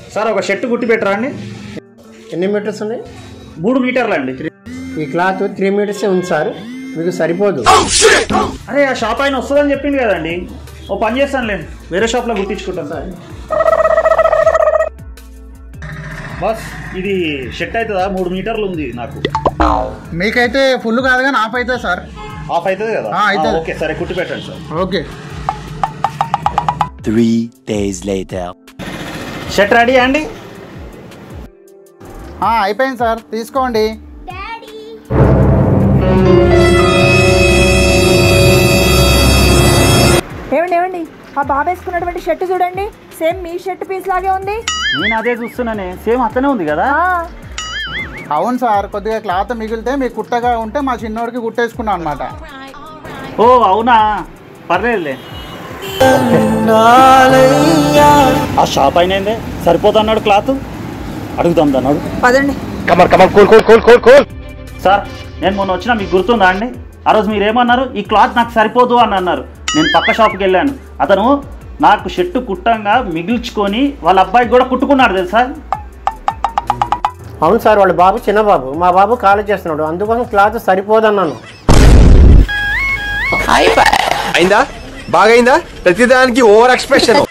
Sir ఒక shirt కుట్టి పెట్టరా అండి ఎన్ని మీటర్స్ ఉన్నాయి మూడు మీటర్లు అండి ఈ క్లాత్ త్రీ మీటర్సే ఉంది సార్ మీకు సరిపోదు అరే ఆ షాప్ ఆయన వస్తుందని చెప్పింది కదండి ఓ పని చేస్తానులేండి వేరే షాప్లో గుర్తించుకుంటాను సార్ బస్ ఇది షర్ట్ అవుతుందా మూడు మీటర్లు ఉంది నాకు మీకైతే ఫుల్ కాదు కానీ ఆఫ్ అవుతుంది సార్ ఆఫ్ అవుతుంది కదా ఆ, అవుతుంది. ఆ, ఓకే సరే కుట్టి పెట్టండి sir okay Three days later. Shirt ready అండి ఆ, అయిపోయింది సార్ తీసుకోండి ఏమండి ఏమండి ఆ బాబు వేసుకున్నటువంటి షర్ట్ చూడండి సేమ్ మీ షర్ట్ పీస్ లాగే ఉంది నేను అదే చూస్తున్నానే సేమ్ అతనే ఉంది కదా ఆ, అవును సార్ కొద్దిగా క్లాత్ మిగిలితే మీకు కుట్టగా ఉంటే మా చిన్నోడికి కుట్టేసుకున్నాం అనమాట ఓ అవునా పర్లేదులే ఆ షాప్ అయిన ఏందే సరిపోతున్నాడు క్లాత్ అడుగుతాం అన్నాడు పదండి సార్ నేను మొన్న వచ్చినా మీకు గుర్తుందా అండి ఆ రోజు మీరు ఏమన్నారు ఈ క్లాత్ నాకు సరిపోదు అని అన్నారు నేను పక్క షాప్కి వెళ్ళాను అతను నాకు షర్టు కుట్టంగా మిగిల్చుకొని వాళ్ళ అబ్బాయికి కూడా కుట్టుకున్నాడు తెలుసా అవును సార్ వాళ్ళ బాబు చిన్న బాబు మా బాబు కాలేజ్ చేస్తున్నాడు అందుకోసం క్లాత్ సరిపోదన్నాను అయిందా బాగైందా ప్రతిదానికి ఓవర్ ఎక్స్ప్రెషన్